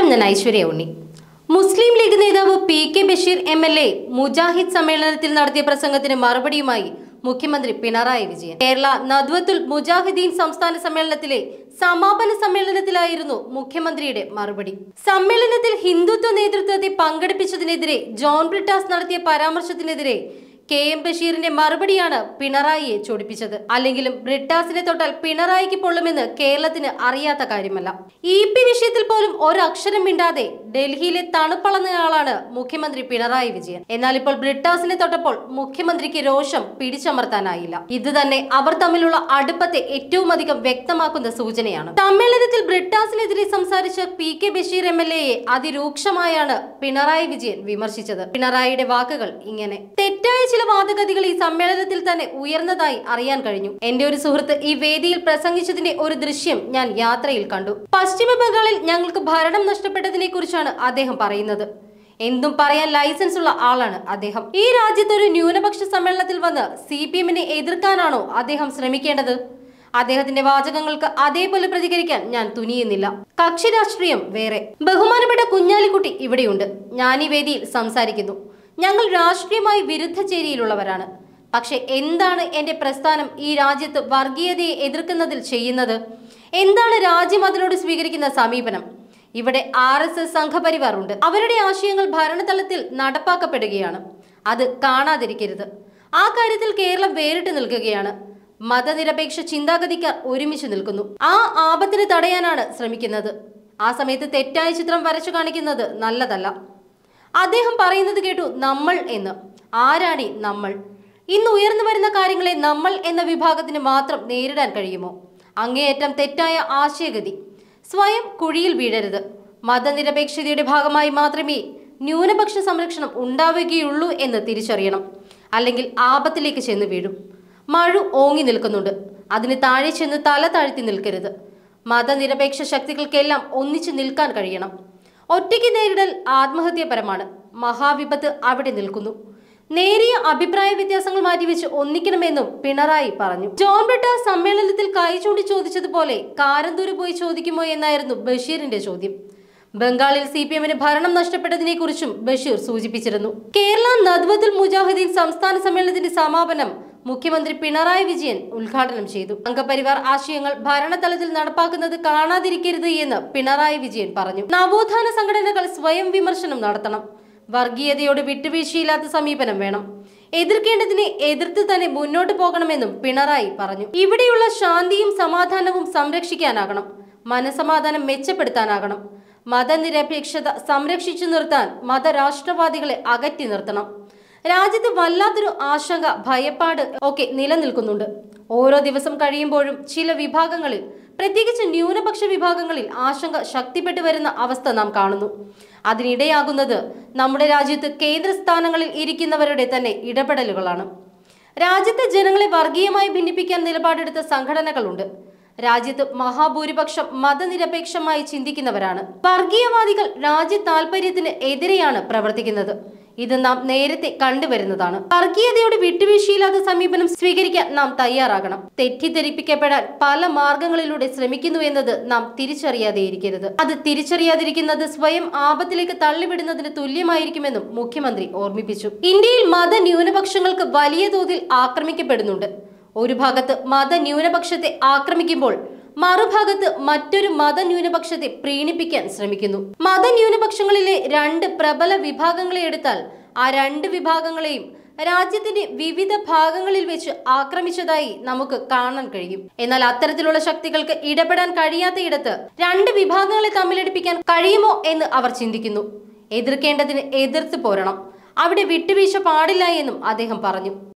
നമസ്കാരം ഞാൻ ഐശ്വര്യ ഉണ്ണി മുസ്ലിം ലീഗ് നേതാവ് P K Basheer M L A Mujahid സമ്മേളനത്തിൽ നടത്തിയ പ്രസംഗത്തിന് മറുപടിയുമായി മുഖ്യമന്ത്രി പിണറായി വിജയൻ കേരള നദ്വത്തുൽ മുജാഹിദീൻ സംസ്ഥാന സമ്മേളനത്തിലെ സമാപന സമ്മേളനത്തിലായിരുന്നു മുഖ്യമന്ത്രിയുടെ മറുപടി സമ്മേളനത്തിൽ ഹിന്ദുത്വ നേതൃത്വത്തെ പങ്കെടുപ്പിച്ചതിനെതിരെ ജോൺ ബ്രിട്ടാസ് നടത്തിയ പരാമർശത്തിനെതിരെ കെ എം ബഷീറിന്റെ മറുപടിയാണ് പിണറായിയെ ചൊടിപ്പിച്ചത് അല്ലെങ്കിലും ബ്രിട്ടാസിനെ തൊട്ടാൽ പിണറായിക്ക് പൊള്ളുമെന്ന് കേരളത്തിന് അറിയാത്ത കാര്യമല്ല ഇ പി വിഷയത്തിൽ പോലും ഒരക്ഷരം മിണ്ടാതെ ഡൽഹിയിലെ തണുപ്പളന്നയാളാണ് മുഖ്യമന്ത്രി പിണറായി വിജയൻ എന്നാൽ ഇപ്പോൾ ബ്രിട്ടാസിനെ തൊട്ടപ്പോൾ മുഖ്യമന്ത്രിക്ക് രോഷം പിടിച്ചമർത്താനായില്ല ഇത് തന്നെ അവർ തമ്മിലുള്ള അടുപ്പത്തെ ഏറ്റവും അധികം വ്യക്തമാക്കുന്ന സൂചനയാണ് സമ്മേളനത്തിൽ ബ്രിട്ടാസിനെതിരെ സംസാരിച്ച P K Basheer M L എയെ അതിരൂക്ഷമായാണ് പിണറായി വിജയൻ വിമർശിച്ചത് പിണറായിയുടെ വാക്കുകൾ ഇങ്ങനെ തെറ്റായ ചില വാദഗതികൾ ഈ സമ്മേളനത്തിൽ തന്നെ ഉയർന്നതായി അറിയാൻ കഴിഞ്ഞു എന്റെ ഒരു സുഹൃത്ത് ഈ വേദിയിൽ പ്രസംഗിച്ചതിന്റെ ഒരു ദൃശ്യം ഞാൻ യാത്രയിൽ കണ്ടു പശ്ചിമ ബംഗാളിൽ ഞങ്ങൾക്ക് ഭരണം നഷ്ടപ്പെട്ടതിനെ കുറിച്ചാണ് അദ്ദേഹം പറയുന്നത് എന്തും പറയാൻ ലൈസൻസ് ഉള്ള ആളാണ് അദ്ദേഹം ഈ രാജ്യത്ത് ഒരു ന്യൂനപക്ഷ സമ്മേളനത്തിൽ വന്ന് സി പി എമ്മിനെ എതിർക്കാനാണോ അദ്ദേഹം ശ്രമിക്കേണ്ടത് അദ്ദേഹത്തിന്റെ വാചകങ്ങൾക്ക് അതേപോലെ പ്രതികരിക്കാൻ ഞാൻ തുനിയുന്നില്ല കക്ഷി രാഷ്ട്രീയം വേറെ ബഹുമാനപ്പെട്ട കുഞ്ഞാലിക്കുട്ടി ഇവിടെയുണ്ട് ഞാൻ ഈ വേദിയിൽ സംസാരിക്കുന്നു ഞങ്ങൾ രാഷ്ട്രീയമായി വിരുദ്ധ ചേരിയിലുള്ളവരാണ് പക്ഷെ എന്താണ് എന്റെ പ്രസ്ഥാനം ഈ രാജ്യത്ത് വർഗീയതയെ എതിർക്കുന്നതിൽ ചെയ്യുന്നത് എന്താണ് രാജ്യം അതിനോട് സ്വീകരിക്കുന്ന സമീപനം ഇവിടെ ആർ എസ് എസ് സംഘപരിവാർ ഉണ്ട് അവരുടെ ആശയങ്ങൾ ഭരണതലത്തിൽ നടപ്പാക്കപ്പെടുകയാണ് അത് കാണാതിരിക്കരുത് ആ കാര്യത്തിൽ കേരളം വേറിട്ട് നിൽക്കുകയാണ് മതനിരപേക്ഷ ചിന്താഗതിക്കാർ ഒരുമിച്ച് നിൽക്കുന്നു ആ ആപത്തിന് തടയാനാണ് ശ്രമിക്കുന്നത് ആ സമയത്ത് തെറ്റായ ചിത്രം വരച്ചു കാണിക്കുന്നത് നല്ലതല്ല അദ്ദേഹം പറയുന്നത് കേട്ടു നമ്മൾ എന്ന് ആരാണി നമ്മൾ ഇന്ന് ഉയർന്നു വരുന്ന കാര്യങ്ങളെ നമ്മൾ എന്ന വിഭാഗത്തിന് മാത്രം നേരിടാൻ കഴിയുമോ അങ്ങേയറ്റം തെറ്റായ ആശയഗതി സ്വയം കുഴിയിൽ വീഴരുത് മതനിരപേക്ഷതയുടെ ഭാഗമായി മാത്രമേ ന്യൂനപക്ഷ സംരക്ഷണം ഉണ്ടാവുകയുള്ളൂ എന്ന് തിരിച്ചറിയണം അല്ലെങ്കിൽ ആപത്തിലേക്ക് ചെന്ന് വീഴും മഴു ഓങ്ങി നിൽക്കുന്നുണ്ട് അതിന് താഴെ ചെന്ന് തല താഴ്ത്തി നിൽക്കരുത് മതനിരപേക്ഷ ശക്തികൾക്കെല്ലാം ഒന്നിച്ചു നിൽക്കാൻ കഴിയണം ഒറ്റയ്ക്ക് നേരിടൽ ആത്മഹത്യാപരമാണ് മഹാവിപത്ത് അവിടെ നിൽക്കുന്നു നേരിയ അഭിപ്രായ വ്യത്യാസങ്ങൾ മാറ്റിവെച്ച് ഒന്നിക്കണമെന്നും പിണറായി പറഞ്ഞു ജോൺ ബെട്ട സമ്മേളനത്തിൽ കൈ ചൂണ്ടി ചോദിച്ചതുപോലെ കാരന്തൂര് പോയി ചോദിക്കുമോ എന്നായിരുന്നു ബഷീറിന്റെ ചോദ്യം ബംഗാളിൽ സി പി എമ്മിന് ഭരണം നഷ്ടപ്പെട്ടതിനെ കുറിച്ചും ബഷീർ സൂചിപ്പിച്ചിരുന്നു കേരള നദ്വത്തുൽ മുജാഹിദീൻ സംസ്ഥാന സമ്മേളനത്തിന്റെ സമാപനം മുഖ്യമന്ത്രി പിണറായി വിജയൻ ഉദ്ഘാടനം ചെയ്തു സംഘപരിവാർ ആശയങ്ങൾ ഭരണതലത്തിൽ നടപ്പാക്കുന്നത് കാണാതിരിക്കരുത് എന്ന് പിണറായി വിജയൻ പറഞ്ഞു നവോത്ഥാന സംഘടനകൾ സ്വയം വിമർശനം നടത്തണം വർഗീയതയോട് വിട്ടുവീഴ്ചയില്ലാത്ത സമീപനം വേണം എതിർക്കേണ്ടതിനെ എതിർത്ത് തന്നെ മുന്നോട്ട് പോകണമെന്നും പിണറായി പറഞ്ഞു ഇവിടെയുള്ള ശാന്തിയും സമാധാനവും സംരക്ഷിക്കാനാകണം മനസമാധാനം മെച്ചപ്പെടുത്താനാകണം മതനിരപേക്ഷത സംരക്ഷിച്ചു നിർത്താൻ മതരാഷ്ട്രവാദികളെ അകറ്റി നിർത്തണം രാജ്യത്ത് വല്ലാത്തൊരു ആശങ്ക ഭയപ്പാട് ഒക്കെ നിലനിൽക്കുന്നുണ്ട് ഓരോ ദിവസം കഴിയുമ്പോഴും ചില വിഭാഗങ്ങളിൽ പ്രത്യേകിച്ച് ന്യൂനപക്ഷ വിഭാഗങ്ങളിൽ ആശങ്ക ശക്തിപ്പെട്ടു വരുന്ന അവസ്ഥ നാം കാണുന്നു അതിനിടയാകുന്നത് നമ്മുടെ രാജ്യത്ത് കേന്ദ്ര സ്ഥാനങ്ങളിൽ ഇരിക്കുന്നവരുടെ തന്നെ ഇടപെടലുകളാണ് രാജ്യത്തെ ജനങ്ങളെ വർഗീയമായി ഭിന്നിപ്പിക്കാൻ നിലപാടെടുത്ത സംഘടനകളുണ്ട് രാജ്യത്ത് മഹാഭൂരിപക്ഷം മതനിരപേക്ഷമായി ചിന്തിക്കുന്നവരാണ് വർഗീയവാദികൾ രാജ്യ താൽപര്യത്തിന് എതിരെയാണ് പ്രവർത്തിക്കുന്നത് ഇത് നാം നേരത്തെ കണ്ടുവരുന്നതാണ് വർഗീയതയോട് വിട്ടുവീഴ്ചയില്ലാത്ത സമീപനം സ്വീകരിക്കാൻ നാം തയ്യാറാകണം തെറ്റിദ്ധരിപ്പിക്കപ്പെടാൻ പല മാർഗങ്ങളിലൂടെ ശ്രമിക്കുന്നു എന്നത് നാം തിരിച്ചറിയാതെയിരിക്കരുത് അത് തിരിച്ചറിയാതിരിക്കുന്നത് സ്വയം ആപത്തിലേക്ക് തള്ളിവിടുന്നതിന് തുല്യമായിരിക്കുമെന്നും മുഖ്യമന്ത്രി ഓർമ്മിപ്പിച്ചു ഇന്ത്യയിൽ മതന്യൂനപക്ഷങ്ങൾക്ക് വലിയ തോതിൽ ആക്രമിക്കപ്പെടുന്നുണ്ട് ഒരു ഭാഗത്ത് മതന്യൂനപക്ഷത്തെ ആക്രമിക്കുമ്പോൾ മറുഭാഗത്ത് മറ്റൊരു മതന്യൂനപക്ഷത്തെ പ്രീണിപ്പിക്കാൻ ശ്രമിക്കുന്നു മതന്യൂനപക്ഷങ്ങളിലെ രണ്ട് പ്രബല വിഭാഗങ്ങളെ എടുത്താൽ ആ രണ്ട് വിഭാഗങ്ങളെയും രാജ്യത്തിന്റെ വിവിധ ഭാഗങ്ങളിൽ വെച്ച് ആക്രമിച്ചതായി നമുക്ക് കാണാൻ കഴിയും എന്നാൽ അത്തരത്തിലുള്ള ശക്തികൾക്ക് ഇടപെടാൻ കഴിയാത്തയിടത്ത് രണ്ട് വിഭാഗങ്ങളെ തമ്മിലടിപ്പിക്കാൻ കഴിയുമോ എന്ന് അവർ ചിന്തിക്കുന്നു എതിർക്കേണ്ടതിന് എതിർത്ത് പോരണം അവിടെ വിട്ടുവീഴ്ച പാടില്ല എന്നും അദ്ദേഹം പറഞ്ഞു